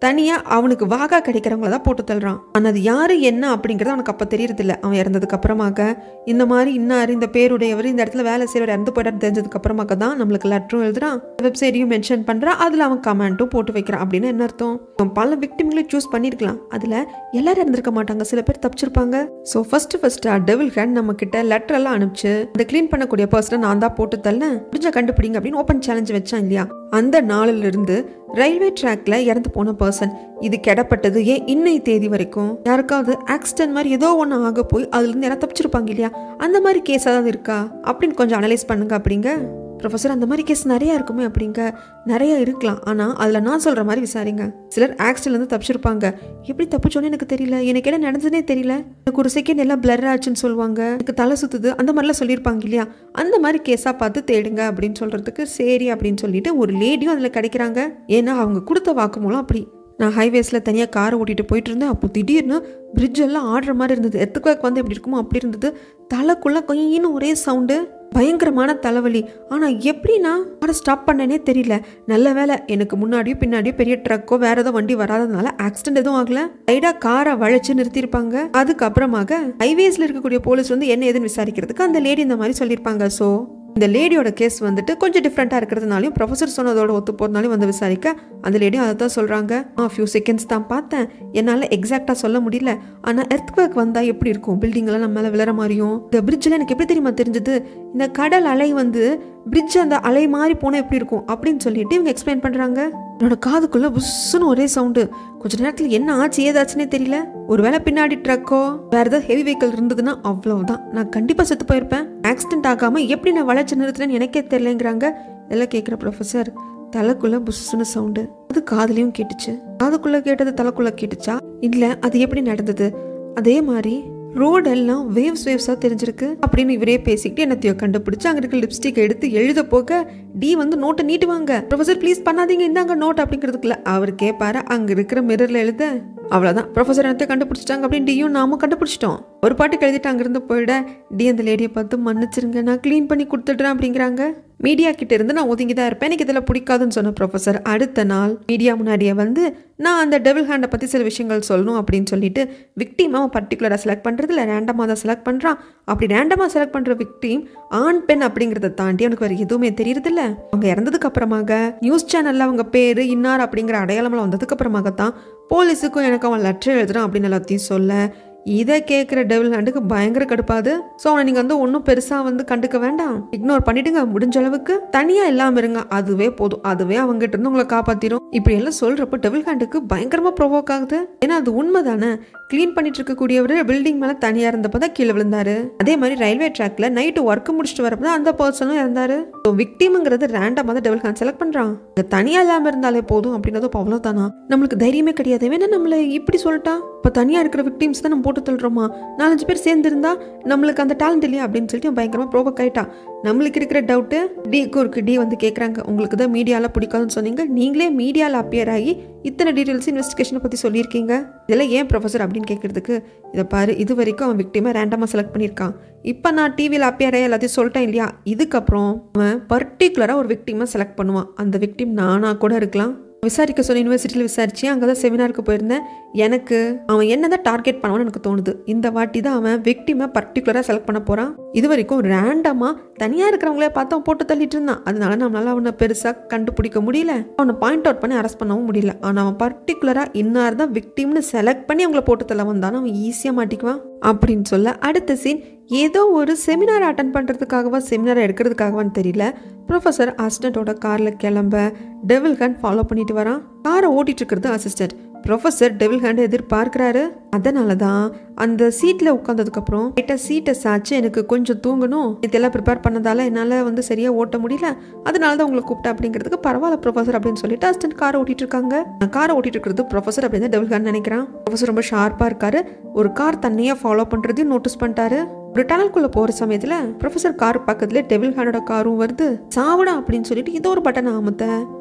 தனியாக அவனுக்கு வாகா கிடைக்கிறவங்கள தான் போட்டு தள்ளுறான் ஆனால் அது யாரு என்ன அப்படிங்கிறது அவனுக்கு அப்போ தெரியறதில்ல அவன் இறந்ததுக்கு அப்புறமாக இந்த மாதிரி இன்னார் இந்த பேருடையவர் இந்த இடத்துல வேலை செய்யற இறந்து போயிட்டார் தெரிஞ்சதுக்கு அப்புறமாக தான் நம்மளுக்கு லெட்டரும் எழுதுறான் வெப்சைட்டையும் மென்ஷன் பண்ணுறான் அதில் அவன் கமெண்ட்டும் போட்டு வைக்கிறான் அப்படின்னு என்ன அர்த்தம் அவன் பல விக்டிம்களை சூஸ் பண்ணியிருக்கலாம் அதில் எல்லாரும் இருந்திருக்க மாட்டாங்க சில பேர் தப்பிச்சிருப்பாங்க ஸோ ஃபர்ஸ்ட் ஃபர்ஸ்டா டெவில் ஹேண்ட் நம்ம கிட்ட லெட்டர் எல்லாம் அனுப்பிச்சு அதை க்ளீன் பண்ணக்கூடிய பர்சனை நான் தான் போட்டு தள்ளேன் முடிஞ்ச கண்டுபிடிங்க அப்படின்னு ஓப்பன் சேலஞ்ச் வச்சான் இல்லையா அந்த நாளிலிருந்து இருந்து ரயில்வே ட்ராக்ல இறந்து போன பர்சன் இது கெடப்பட்டது ஏன் இன்னை தேதி வரைக்கும் யாருக்காவது ஆக்சிடென்ட் மாதிரி ஏதோ ஒன்று ஆக போய் அதுல இருந்து யாராவது தப்பிச்சிருப்பாங்க இல்லையா அந்த மாதிரி கேஸ் ஏதாவது இருக்கா அப்படின்னு கொஞ்சம் அனலைஸ் பண்ணுங்க அப்படிங்க ப்ரொஃபஸர் அந்த மாதிரி கேஸ் நிறைய இருக்குமே அப்படிங்க நிறைய இருக்கலாம் ஆனால் அதில் நான் சொல்கிற மாதிரி விசாரிங்க சிலர் ஆக்சிடென்ட்லேருந்து தப்பிச்சிருப்பாங்க எப்படி தப்பிச்சோன்னு எனக்கு தெரியல எனக்கு என்ன நடந்ததுனே தெரியல எனக்கு ஒரு செகண்ட் எல்லாம் பிளர் ஆச்சுன்னு சொல்லுவாங்க எனக்கு தலை சுத்துது அந்த மாதிரிலாம் சொல்லியிருப்பாங்க இல்லையா அந்த மாதிரி கேஸாக பார்த்து தேடுங்க அப்படின்னு சொல்கிறதுக்கு சரி அப்படின்னு சொல்லிட்டு ஒரு லேடியும் அதில் கிடைக்கிறாங்க ஏன்னா அவங்க கொடுத்த வாக்குமூலம் அப்படி நான் ஹைவேஸில் தனியாக காரை ஓட்டிகிட்டு போயிட்டு இருந்தேன் அப்போ திடீர்னு பிரிட்ஜ் எல்லாம் ஆடுற மாதிரி இருந்தது எத்துக்குவாக்கு வந்து எப்படி இருக்குமோ அப்படி இருந்தது தலைக்குள்ளே கொஞ்சம் ஒரே சவுண்டு பயங்கரமான தலைவலி ஆனால் எப்படி நான் காரை ஸ்டாப் பண்ணேனே தெரியல நல்ல வேலை எனக்கு முன்னாடியோ பின்னாடியோ பெரிய ட்ரக்கோ வேற ஏதோ வண்டி வராததுனால ஆக்சிடென்ட் எதுவும் ஆகல லைடாக காரை வளைச்சு நிறுத்தியிருப்பாங்க அதுக்கப்புறமாக ஹைவேஸில் இருக்கக்கூடிய போலீஸ் வந்து என்ன ஏதுன்னு விசாரிக்கிறதுக்கு அந்த லேடி இந்த மாதிரி சொல்லியிருப்பாங்க ஸோ இந்த லேடியோட கேஸ் வந்துட்டு கொஞ்சம் டிஃப்ரெண்ட்டாக இருக்கிறதுனாலையும் ப்ரொஃபஸர் சொன்னதோட ஒத்து போகிறதுனாலையும் வந்து விசாரிக்க அந்த லேடியும் அதை தான் சொல்கிறாங்க ஆ ஃபியூ செகண்ட்ஸ் தான் பார்த்தேன் என்னால் எக்ஸாக்டாக சொல்ல முடியல ஆனால் எர்த்குவேக் வந்தால் எப்படி இருக்கும் பில்டிங்கெல்லாம் நம்ம மேலே விழற மாதிரியும் இந்த பிரிட்ஜில் எனக்கு எப்படி தெரியுமா தெரிஞ்சது இந்த கடல் அலை வந்து பிரிட்ஜ் அந்த அலை மாதிரி போனால் எப்படி இருக்கும் அப்படின்னு சொல்லிட்டு இவங்க எக்ஸ்பிளைன் பண்ணுறாங்க என்னோட காதுக்குள்ளே புஷ்ஷுன்னு ஒரே சவுண்டு கொஞ்ச நேரத்தில் என்ன ஆச்சு ஏதாச்சுன்னே தெரியல ஒருவேளை பின்னாடி ட்ரக்கோ வேற ஏதாவது ஹெவி வெஹிக்கிள் இருந்ததுன்னா அவ்வளவுதான் நான் கண்டிப்பாக செத்து போயிருப்பேன் ஆக்சிடென்ட் ஆகாமல் எப்படி நான் வளைச்சு நிறுத்துறேன்னு எனக்கே தெரியலங்கிறாங்க எல்லாம் கேட்குற ப்ரொஃபஸர் தலைக்குள்ள புஷ்ஷுன்னு சவுண்டு அது காதுலயும் கேட்டுச்சு காதுக்குள்ள கேட்டது தலைக்குள்ள கேட்டுச்சா இல்ல அது எப்படி நடந்தது அதே மாதிரி ரோடெல்லாம் வேவ்ஸ் வேவ்ஸாக தெரிஞ்சிருக்கு அப்படின்னு இவரே பேசிக்கிட்டு என்னத்தையோ கண்டுபிடிச்சு அங்கே இருக்க லிப்ஸ்டிக் எடுத்து எழுத போக டி வந்து நோட்டை நீட்டுவாங்க ப்ரொஃபசர் ப்ளீஸ் பண்ணாதீங்க இந்தாங்க நோட் அப்படிங்கிறதுக்குள்ள அவர் கேட்பாரு அங்கே இருக்கிற மிரரில் எழுத அவ்வளோதான் ப்ரொஃபசர் என்னத்தை கண்டுபிடிச்சிட்டாங்க அப்படின்னு டியும் நாமும் கண்டுபிடிச்சிட்டோம் ஒரு பாட்டுக்கு எழுதிட்டு அங்கிருந்து போயிட டி அந்த லேடியை பார்த்து மன்னிச்சிருங்க நான் க்ளீன் பண்ணி கொடுத்துட்றேன் அப்படிங்கிறாங்க மீடியா கிட்ட இருந்து நான் ஒதுங்கி தான் இருப்பேன் எனக்கு இதில் பிடிக்காதுன்னு சொன்ன ப்ரொஃபசர் அடுத்த நாள் மீடியா முன்னாடியே வந்து நான் அந்த டெவில் ஹேண்டை பற்றி சில விஷயங்கள் சொல்லணும் அப்படின்னு சொல்லிட்டு விக்டிம் அவன் பர்டிகுலராக செலக்ட் பண்ணுறதுல ரேண்டமாக தான் செலக்ட் பண்ணுறான் அப்படி ரேண்டமாக செலக்ட் பண்ணுற விக்டிம் ஆண் பெண் அப்படிங்கிறத தாண்டி அவனுக்கு வேறு எதுவுமே தெரியுறதில்ல அவங்க இறந்ததுக்கு அப்புறமாக நியூஸ் சேனலில் அவங்க பேர் இன்னார் அப்படிங்கிற அடையாளம்லாம் வந்ததுக்கு அப்புறமாக தான் போலீஸுக்கும் எனக்கு அவன் லெட்டர் எழுதுறான் அப்படின்னு எல்லாத்தையும் சொல்ல இதை கேட்குற டெவில் ஹேண்டுக்கு பயங்கர கடுப்பாது ஸோ அவனை நீங்கள் வந்து ஒன்றும் பெருசாக வந்து கண்டுக்க வேண்டாம் இக்னோர் பண்ணிடுங்க முடிஞ்ச அளவுக்கு தனியாக இல்லாமல் இருங்க அதுவே போதும் அதுவே அவங்ககிட்ட இருந்து உங்களை காப்பாற்றிடும் இப்படி எல்லாம் சொல்கிறப்ப டெவில் ஹேண்டுக்கு பயங்கரமாக ப்ரொவோக் ஆகுது ஏன்னா அது உண்மை தானே க்ளீன் பண்ணிட்டு இருக்கக்கூடியவர் பில்டிங் மேலே தனியாக இருந்தப்போ தான் கீழே விழுந்தாரு அதே மாதிரி ரயில்வே ட்ராக்ல நைட்டு ஒர்க் முடிச்சுட்டு வரப்போ தான் அந்த பர்சனும் இறந்தாரு ஸோ விக்டிம்ங்கிறது ரேண்டமாக தான் டெவில் ஹேண்ட் செலக்ட் பண்ணுறான் இங்க தனியாக இல்லாமல் இருந்தாலே போதும் அப்படின்னதும் இப்போ அவ்வளோதானா நம்மளுக்கு தைரியமே கிடையாது வேணா நம்மளை இப்படி சொல்லிட்டா இப்போ தனியாக இருக்கிற விக்டிம்ஸ் தான் நம்ம போட்டு தள்ளுறோமா நாலஞ்சு பேர் சேர்ந்துருந்தா நம்மளுக்கு அந்த டேலண்ட் இல்லையா அப்படின்னு சொல்லிட்டு அவன் பயங்கரமாக ப்ரோவக் ஆயிட்டான் நம்மளுக்கு இருக்கிற டவுட்டு டிக்கும் இருக்கு டி வந்து கேட்குறாங்க உங்களுக்கு தான் மீடியாவில் பிடிக்காதுன்னு சொன்னீங்க நீங்களே மீடியாவில் அப்பியர் ஆகி இத்தனை டீட்டெயில்ஸ் இன்வெஸ்டிகேஷனை பற்றி சொல்லியிருக்கீங்க இதெல்லாம் ஏன் ப்ரொஃபஸர் அப்படின்னு கேட்குறதுக்கு இதை பாரு இது வரைக்கும் அவன் விக்டிமை ரேண்டமாக செலக்ட் பண்ணியிருக்கான் இப்போ நான் டிவியில் அப்பியர் ஆகி எல்லாத்தையும் சொல்லிட்டேன் இல்லையா இதுக்கப்புறம் அவன் பர்டிகுலராக ஒரு விக்டிமை செலக்ட் பண்ணுவான் அந்த விக்டிம் நானாக கூட இருக்கலாம் விசாரிக்க சொன்ன யூனிவர்சிட்டியில் விசாரிச்சு அங்கே தான் செமினாருக்கு போயிருந்தேன் எனக்கு அவன் என்ன தான் டார்கெட் பண்ணுவான்னு எனக்கு தோணுது இந்த வாட்டி தான் அவன் விக்டிமை பர்டிகுலராக செலக்ட் பண்ண போகிறான் இது வரைக்கும் ரேண்டமாக தனியாக இருக்கிறவங்களே பார்த்து அவன் போட்டு தள்ளிட்டு இருந்தான் அதனால நம்மளால அவனை பெருசாக கண்டுபிடிக்க முடியல அவனை பாயிண்ட் அவுட் பண்ணி அரெஸ்ட் பண்ணவும் முடியல ஆனால் அவன் பர்டிகுலராக இன்னார் தான் விக்டிம்னு செலக்ட் பண்ணி அவங்கள போட்டு தள்ள வந்தானு அவன் ஈஸியாக மாட்டிக்குவான் அப்படின்னு சொல்ல அடுத்த சீன் ஏதோ ஒரு செமினார் அட்டன் பண்ணுறதுக்காகவா செமினார் எடுக்கிறதுக்காகவான்னு தெரியல ப்ரொஃபஸர் அசிஸ்டண்ட்டோட காரில் கிளம்ப டெவில் ஹேண்ட் ஃபாலோ பண்ணிட்டு வரான் காரை ஓட்டிட்டு இருக்கிறது அசிஸ்டன்ட் ப்ரொஃபஸர் டெவில் ஹேண்ட் எதிர்பார்க்கிறாரு அதனால தான் அந்த சீட்டில் உட்காந்ததுக்கப்புறம் லைட்டாக சீட்டை சாச்சு எனக்கு கொஞ்சம் தூங்கணும் இதெல்லாம் ப்ரிப்பேர் பண்ணதால என்னால் வந்து சரியாக ஓட்ட முடியல அதனால தான் உங்களை கூப்பிட்டேன் அப்படிங்கிறதுக்கு பரவாயில்ல ப்ரொஃபஸர் அப்படின்னு சொல்லிட்டு அசிஸ்டன்ட் காரை ஓட்டிட்டு இருக்காங்க நான் காரை ஓட்டிட்டு இருக்கிறது ப்ரொஃபஸர் அப்படின்னு தான் டெவில் ஹேண்ட் நினைக்கிறான் ப்ரொஃபஸர் ரொம்ப ஷார்ப்பாக இருக்காரு ஒரு கார் தண்ணியாக ஃபாலோ பண்ணுறதையும் நோட்டீஸ் பண்ணிட்டாரு ஒரு டனல்குள்ள போற சமயத்துல ப்ரொஃபசர் கார் பக்கத்துல டெவில் ஹேண்டோட காரும் வருது சாவடா அப்படின்னு சொல்லிட்டு ஏதோ ஒரு பட்டனை அமுத்த கார்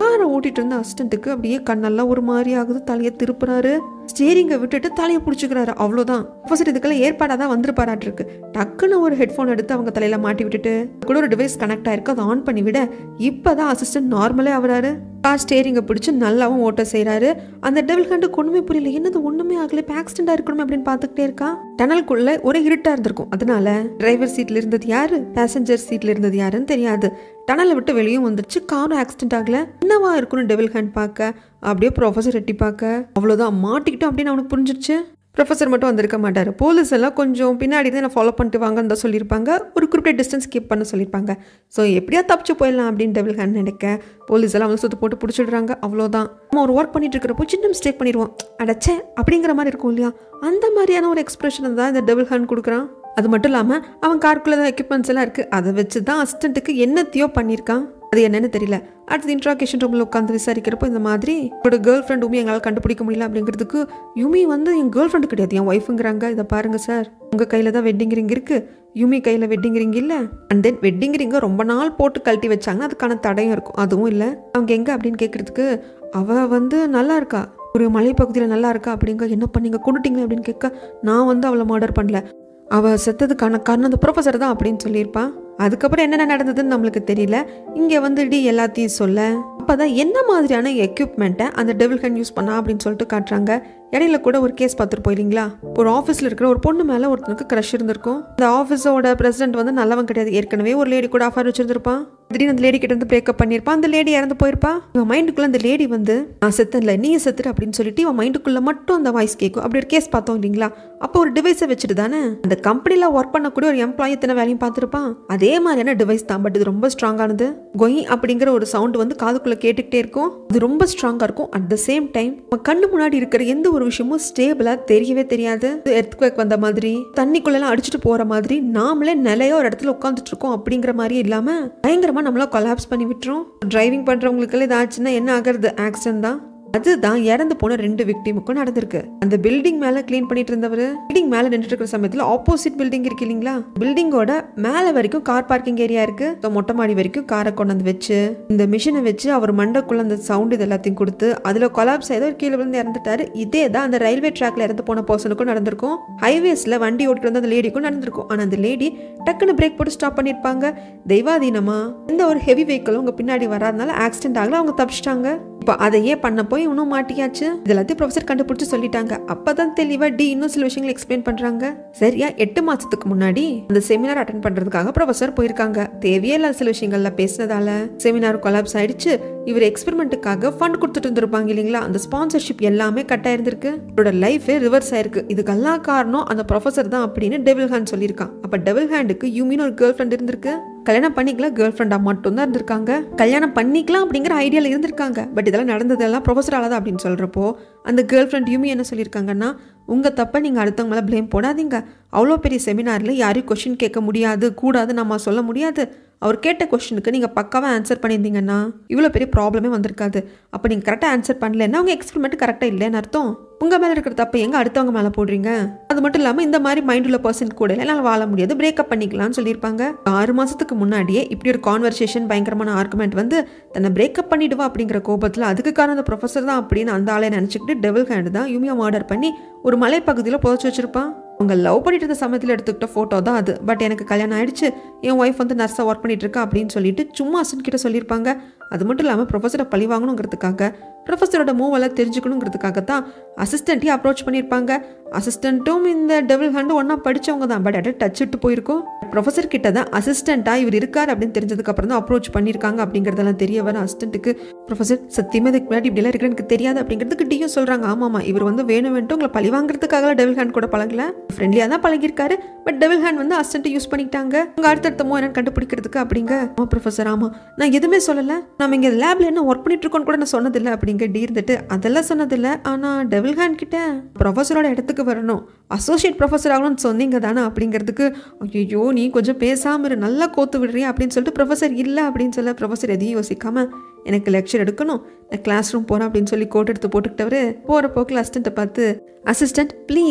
காரை ஓட்டிட்டு இருந்த அசிஸ்டண்ட்டுக்கு அப்படியே கண்ணெல்லாம் ஒரு மாதிரி ஆகுது தலையை திருப்புறாரு ஸ்டேரிங்கை விட்டுட்டு தலையை பிடிச்சிக்கிறாரு அவ்வளோதான் ப்ரொஃபஸர் இதுக்கெல்லாம் ஏற்பாடாக தான் வந்திருப்பாராட்டிருக்கு டக்குன்னு ஒரு ஹெட்ஃபோன் எடுத்து அவங்க தலையில மாட்டி விட்டுட்டு கூட ஒரு டிவைஸ் கனெக்ட் ஆயிருக்கு அதை ஆன் பண்ணி விட இப்போதான் அசிஸ்டன்ட் நார்மலே ஆகுறாரு கார் ஸ்டேரிங்கை பிடிச்சி நல்லாவும் ஓட்ட செய்கிறாரு அந்த டெவில் ஹேண்டுக்கு ஒன்றுமே புரியல என்னது ஒன்றுமே ஆகல இப்போ ஆக்சிடென்ட் இருக்கணுமே அப்படின்னு பார்த்துக்கிட்டே இருக்கான் டனலுக்குள்ள ஒரே இருட்டாக இருந்திருக்கும் அதனால டிரைவர் சீட்டில் இருந்தது யாரு பேசஞ்சர் சீட்டில் இருந்தது யாருன்னு தெரியாது டனலை விட்டு வெளியும் வந்துருச்சு காரும் ஆக்சிடென்ட் ஆகல என்னவா இருக்கணும் டெவில் ஹேண்ட் பார்க்க அப்படியே ப்ரொஃபஸர் எட்டி பார்க்க அவ்வளோதான் மாட்டிக்கிட்டோம் அப்படின்னு அவனுக்கு புரிஞ்சிருச்சு ப்ரொஃபஸர் மட்டும் வந்திருக்க மாட்டார் போலீஸ் எல்லாம் கொஞ்சம் பின்னாடி தான் நான் ஃபாலோ பண்ணிட்டு வாங்கன்னு தான் சொல்லியிருப்பாங்க ஒரு குறிப்பிட்ட டிஸ்டன்ஸ் கீப் பண்ண சொல்லியிருப்பாங்க ஸோ எப்படியா தப்பிச்சு போயிடலாம் அப்படின்னு டெவில் ஹேண்ட் நினைக்க போலீஸ் எல்லாம் வந்து சுத்து போட்டு பிடிச்சிடுறாங்க அவ்வளோதான் நம்ம ஒரு ஒர்க் பண்ணிட்டு இருக்கிறப்போ சின்ன மிஸ்டேக் பண்ணிடுவோம் அடச்சே அப்படிங்கிற மாதிரி இருக்கும் இல்லையா அந்த மாதிரியான ஒரு எக்ஸ்பிரஷன் தான் இந்த டெவில் ஹேண்ட் கொடுக்குறான் அது மட்டும் இல்லாமல் அவன் காருக்குள்ளே தான் எக்யூப்மெண்ட்ஸ் எல்லாம் இருக்குது அதை வச்சு தான் அசிஸ்டண்ட்டுக்கு என்னத்தையோ பண்ணியிருக்கான் அது என்னன்னு தெரியல அடுத்தது இன்ட்ராகேஷன் ரூமில் உட்காந்து விசாரிக்கிறப்போ இந்த மாதிரி என்னோட கேர்ள் ஃப்ரெண்ட் உமி எங்களால் கண்டுபிடிக்க முடியல அப்படிங்கிறதுக்கு யுமி வந்து என் கேர்ள் ஃப்ரெண்டு கிடையாது என் ஒய்ஃபுங்கிறாங்க இதை பாருங்க சார் உங்கள் கையில் தான் வெட்டிங் ரிங் இருக்குது யுமி கையில் வெட்டிங் ரிங் இல்லை அண்ட் தென் வெட்டிங் ரிங்கை ரொம்ப நாள் போட்டு கழட்டி வச்சாங்கன்னா அதுக்கான தடையும் இருக்கும் அதுவும் இல்லை அவங்க எங்கே அப்படின்னு கேட்குறதுக்கு அவள் வந்து நல்லா இருக்கா ஒரு மலைப்பகுதியில் நல்லா இருக்கா அப்படிங்க என்ன பண்ணீங்க கொண்டுட்டீங்களே அப்படின்னு கேட்க நான் வந்து அவளை மர்டர் பண்ணல அவள் செத்ததுக்கான காரணம் அந்த ப்ரொஃபஸர் தான் அப்படின்னு சொல்லியிருப்பான் அதுக்கப்புறம் என்னென்ன நடந்ததுன்னு நம்மளுக்கு தெரியல இங்கே வந்து டி எல்லாத்தையும் சொல்ல அப்போ தான் என்ன மாதிரியான எக்யூப்மெண்ட்டை அந்த டெவில் ஹேண்ட் யூஸ் பண்ணா அப்படின்னு சொல்லிட்டு காட்டுறாங்க இடையில கூட ஒரு கேஸ் பார்த்துருப்போம் இல்லைங்களா ஒரு ஆஃபீஸில் இருக்கிற ஒரு பொண்ணு மேலே ஒருத்தனுக்கு க்ரஷ் இருந்திருக்கும் அந்த ஆஃபீஸோட பிரசிடென்ட் வந்து நல்லவன் கிடையாது ஏற்கனவே ஒரு லேடி கூட ஆஃபர் வச்சிருந்திருப்பான் திடீர்னு அந்த லேடி கிட்ட இருந்து பிரேக்கப் பண்ணியிருப்பான் அந்த லேடி இறந்து போயிருப்பா இவன் மைண்டுக்குள்ள அந்த லேடி வந்து நான் செத்தன்ல நீ செத்துரு அப்படின்னு சொல்லிட்டு இவன் மைண்டுக்குள்ள மட்டும் அந்த வாய்ஸ் கேட்கும் அப்படி ஒரு கேஸ் பார்த்தோம் இல்லைங்களா அப்போ ஒரு டிவைஸை வச்சுட்டு தானே அந்த கம்பெனியில் ஒர்க் பண்ணக்கூடிய ஒரு எம்ப்ளாயி எத்தனை வேலையும் பார்த்துருப்பான் அதே மாதிரியான டிவைஸ் தான் பட் இது ரொம்ப ஸ்ட்ராங்கானது கொய் அப்படிங்கிற ஒரு சவுண்ட் வந்து காதுக்குள்ள கேட்டுக்கிட்டே இருக்கும் அது ரொம்ப ஸ்ட்ராங்காக இருக்கும் அட் த சேம் டைம் நம்ம கண்ணு முன்னாடி இருக்கிற எந்த ஒரு விஷயமும் ஸ்டேபிளாக தெரியவே தெரியாது எர்த்குவேக் வந்த மாதிரி தண்ணிக்குள்ளெல்லாம் அடிச்சுட்டு போகிற மாதிரி நாமளே நிலையோ ஒரு இடத்துல உட்காந்துட்டு இருக்கோம் அப்படிங்கிற மாதிரியே இல்லாமல் பயங்கரமாக நம்மள கொலாப்ஸ் பண்ணி விட்டுரும் டிரைவிங் பண்ணுறவங்களுக்கெல்லாம் இதாச்சுன்னா என்ன ஆகிறது ஆக்சிடென்ட் தான் அதுதான் இறந்து போன ரெண்டு விக்டிமுக்கும் நடந்திருக்கு அந்த பில்டிங் மேல க்ளீன் பண்ணிட்டு இருந்தவர் பில்டிங் மேல நின்றுட்டு இருக்கிற சமயத்துல ஆப்போசிட் பில்டிங் இருக்கு இல்லைங்களா பில்டிங்கோட மேல வரைக்கும் கார் பார்க்கிங் ஏரியா இருக்கு So, மொட்டை மாடி வரைக்கும் காரை கொண்டு வந்து வச்சு இந்த மிஷினை வச்சு அவர் மண்டக்குள்ள அந்த சவுண்ட் இது எல்லாத்தையும் கொடுத்து அதுல கொலாப்ஸ் ஏதோ கீழே விழுந்து இறந்துட்டாரு இதே தான் அந்த ரயில்வே ட்ராக்ல இறந்து போன பர்சனுக்கும் நடந்திருக்கும் ஹைவேஸ்ல வண்டி ஓட்டிட்டு வந்த அந்த லேடிக்கும் நடந்திருக்கும் ஆனா அந்த லேடி டக்குன்னு பிரேக் போட்டு ஸ்டாப் பண்ணிருப்பாங்க தெய்வாதீனமா எந்த ஒரு ஹெவி வெஹிக்கிளும் உங்க பின்னாடி வராதனால ஆக்சிடென்ட் ஆகல அவங்க தப்பிச்சிட்டாங்க இப்போ அதையே பண்ண போய் இன்னும் மாட்டியாச்சு இது எல்லாத்தையும் ப்ரொஃபசர் கண்டுபிடிச்சு சொல்லிட்டாங்க அப்பதான் தெளிவா டி இன்னும் சில விஷயங்களை எக்ஸ்பிளைன் பண்றாங்க சரியா எட்டு மாசத்துக்கு முன்னாடி அந்த செமினார் அட்டன் பண்றதுக்காக ப்ரொஃபசர் போயிருக்காங்க தேவையே இல்லாத சில விஷயங்கள்ல பேசினதால செமினார் கொலாப்ஸ் ஆயிடுச்சு இவர் எக்ஸ்பெரிமெண்ட்டுக்காக ஃபண்ட் கொடுத்துட்டு இருந்திருப்பாங்க இல்லைங்களா அந்த ஸ்பான்சர்ஷிப் எல்லாமே கட் ஆயிருந்திருக்கு இவரோட லைஃபே ரிவர்ஸ் ஆயிருக்கு இதுக்கெல்லாம் காரணம் அந்த ப்ரொஃபசர் தான் அப்படின்னு டெவில் ஹேண்ட் சொல்லியிருக்கான் அப்ப டெவில் ஹேண்டுக்கு யூமின்னு ஒரு கேர்ள் ஃப்ரெண்ட் இருந்திருக்கு கல்யாணம் பண்ணிக்கலாம் கேர்ள் ஃப்ரெண்டாக மட்டும்தான் இருந்திருக்காங்க கல்யாணம் பண்ணிக்கலாம் அப்படிங்கிற ஐடியாவில் இருந்திருக்காங்க பட் இதெல்லாம் நடந்ததெல்லாம் ப்ரொஃபஸரால தான் அப்படின்னு சொல்கிறப்போ அந்த கேர்ள் ஃப்ரெண்ட் யூமி என்ன சொல்லியிருக்காங்கன்னா உங்கள் தப்பை நீங்கள் அடுத்தவங்க மேலே ப்ளேம் போடாதீங்க அவ்வளோ பெரிய செமினாரில் யாரையும் கொஷின் கேட்க முடியாது கூடாது நம்ம சொல்ல முடியாது அவர் கேட்ட கொஷனுக்கு நீங்கள் பக்காவாக ஆன்சர் பண்ணியிருந்தீங்கன்னா இவ்வளோ பெரிய ப்ராப்ளமே வந்திருக்காது அப்போ நீங்கள் கரெக்டாக ஆன்சர் பண்ணலன்னா உங்கள் எக்ஸ்பெரிமெண்ட் கரெக்டாக இல்லைன்னு அர்த்தம் உங்கள் மேலே இருக்கிற தப்பை எங்கே அடுத்தவங்க மேலே போடுறீங்க அது மட்டும் இல்லாமல் இந்த மாதிரி மைண்ட் உள்ள பர்சன் கூட என்னால் வாழ முடியாது பிரேக்கப் பண்ணிக்கலாம்னு சொல்லியிருப்பாங்க ஆறு மாதத்துக்கு முன்னாடியே இப்படி ஒரு கான்வர்சேஷன் பயங்கரமான ஆர்குமெண்ட் வந்து தன்னை பிரேக்கப் பண்ணிடுவா அப்படிங்கிற கோபத்தில் அதுக்கு காரணம் அந்த ப்ரொஃபஸர் தான் அப்படின்னு அந்த ஆளை நினச்சிக்கிட்டு டெவில் ஹேண்டு தான் யூமியா ஆர்டர் பண்ணி ஒரு மலைப்பகுதியில் புதைச்சி வச்சிருப்பான் அவங்க லவ் பண்ணிட்டு இருந்த சமயத்தில் எடுத்துக்கிட்ட ஃபோட்டோ தான் அது பட் எனக்கு கல்யாணம் ஆயிடுச்சு என் ஒய்ஃப் வந்து நர்ஸாக ஒர்க் பண்ணிட்டு இருக்கா அப்படின்னு சொல்லிட்டு சும்மா அசன் கிட்ட சொல்லியிருப்பாங்க அது மட்டும் இல்லாமல் ப்ரொஃபஸரை பழி வாங்கணுங்கிறதுக்காக ப்ரொஃபஸரோட மூவெல்லாம் தெரிஞ்சுக்கணுங்கிறதுக்காக தான் அசிஸ்டண்ட்டையும் அப்ரோச் பண்ணியிருப்பாங்க அசிஸ்டண்ட்டும் இந்த டெவில் ஹண்டும் ஒன்றா படித்தவங்க தான் பட் அட் டச் விட்டு போயிருக்கோம் ப்ரொஃபஸர் கிட்ட தான் அசிஸ்டண்ட்டாக இவர் இருக்கார் அப்படின்னு தெரிஞ்சதுக்கு அப்புறம் தான் அப்ரோச் பண்ணியிருக்காங்க அப்படிங்கிறதெல்லாம் தெரிய வர அசிஸ்டண்ட்டுக்கு ப்ரொஃபஸர் சத்தியமாக இதுக்கு முன்னாடி இப்படிலாம் இருக்குன்னு எனக்கு தெரியாது அப்படிங்கிறதுக்கு டியும் சொல்கிறாங்க ஆமாம்மா இவர் வந்து வேணும் வேணும் உங்களை பழி வாங்குறதுக்காக டெவில் ஹேண்ட் கூட பழகல ஃப்ரெண்ட்லியாக தான் பழகிருக்காரு பட் டெவில் ஹேண்ட் வந்து அசிஸ்டண்ட்டை யூஸ் பண்ணிக்கிட்டாங்க உங்க அடுத்தடுத்த மோ என்னன்னு கண்டுபிடிக்கிறதுக்கு அப்படிங்க ஆமா ப்ரொஃபஸர் ஆமாம் நான் எதுவுமே சொல்லலை நம்ம இங்கே லேப்ல என்ன ஒர்க் பண்ணிட்டு இருக்கோம்னு கூட நான் சொன்னதில்லை அப்படிங்க டி இருந்துட்டு அதெல்லாம் சொன்னதில்லை ஆனால் டெவில் ஹேண்ட் கிட்ட ப்ரொஃபஸரோட இடத்துக்கு வரணும் அசோசியேட் ப்ரொஃபஸர் ஆகணும்னு சொன்னீங்க தானே அப்படிங்கிறதுக்கு ஐயோ நீ கொஞ்சம் பேசாம இரு நல்லா கோத்து விடுறியா அப்படின்னு சொல்லிட்டு ப்ரொஃபஸர் இல்லை அப்படின்னு சொல்ல ப்ரொஃபஸர் எதையும் யோசிக்காம எனக்கு லெக்சர் எடுக்கணும் நான் கிளாஸ் ரூம் போகிறேன் அப்படின்னு சொல்லி கோட் எடுத்து போட்டுக்கிட்டவர் போகிற போக்கில் அசிஸ்டண்ட்டை பார்த்து அசிஸ்டன்ட் ப்ளீஸ்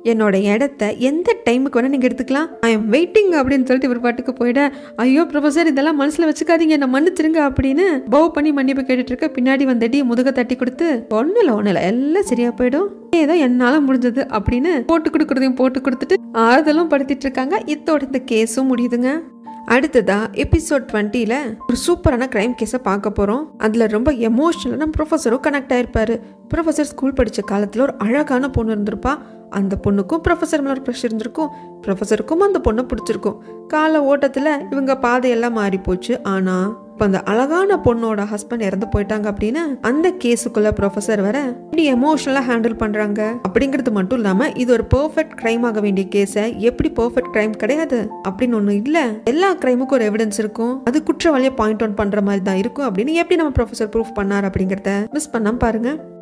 என்னோட இடத்த எந்த டைமுக்கு வேணா நீங்க எடுத்துக்கலாம் ஐ எம் வெயிட்டிங் அப்படின்னு சொல்லிட்டு இவர் பாட்டுக்கு போயிட ஐயோ ப்ரொஃபசர் இதெல்லாம் மனசுல வச்சுக்காதீங்க என்ன மன்னிச்சிருங்க அப்படின்னு பவ் பண்ணி மன்னிப்பு கேட்டுட்டு இருக்க பின்னாடி வந்தடி முதுக தட்டி கொடுத்து ஒன்றும் இல்லை ஒன்றும் இல்லை எல்லாம் சரியா போயிடும் ஏதோ என்னால முடிஞ்சது அப்படின்னு போட்டு கொடுக்குறதையும் போட்டு கொடுத்துட்டு ஆறுதலும் படுத்திட்டு இருக்காங்க இத்தோட இந்த கேஸும் முடியுதுங்க அடுத்ததா எபிசோட் டுவெண்ட்டியில் ஒரு சூப்பரான க்ரைம் கேஸை பார்க்க போகிறோம் அதில் ரொம்ப எமோஷ்னலாக நம்ம ப்ரொஃபஸரும் கனெக்ட் ஆயிருப்பாரு ப்ரொஃபஸர் ஸ்கூல் படித்த காலத்தில் ஒரு அழகான பொண்ணு இருந்திருப்பா அந்த பொண்ணுக்கும் ப்ரொஃபஸர் மேலே ஒரு க்ரஷ் இருந்திருக்கும் ப்ரொஃபஸருக்கும் அந்த பொண்ணை பிடிச்சிருக்கும் கால ஓட்டத்தில் இவங்க பாதையெல்லாம் மாறி போச்சு ஆனால் இப்போ அந்த அழகான பொண்ணோட ஹஸ்பண்ட் இறந்து போயிட்டாங்க அப்படின்னு அந்த கேஸுக்குள்ள ப்ரொஃபஸர் வர எப்படி எமோஷனலாக ஹேண்டில் பண்ணுறாங்க அப்படிங்கிறது மட்டும் இல்லாமல் இது ஒரு பெர்ஃபெக்ட் க்ரைம் ஆக வேண்டிய கேஸை எப்படி பெர்ஃபெக்ட் க்ரைம் கிடையாது அப்படின்னு ஒன்று இல்லை எல்லா க்ரைமுக்கும் ஒரு எவிடன்ஸ் இருக்கும் அது குற்றவாளியை பாயிண்ட் அவுட் பண்ணுற மாதிரி தான் இருக்கும் அப்படின்னு எப்படி நம்ம ப்ரொஃபஸர் ப்ரூஃப் பண்ணார் அப்படிங்கிறத மிஸ் பண்ணாம பாருங்க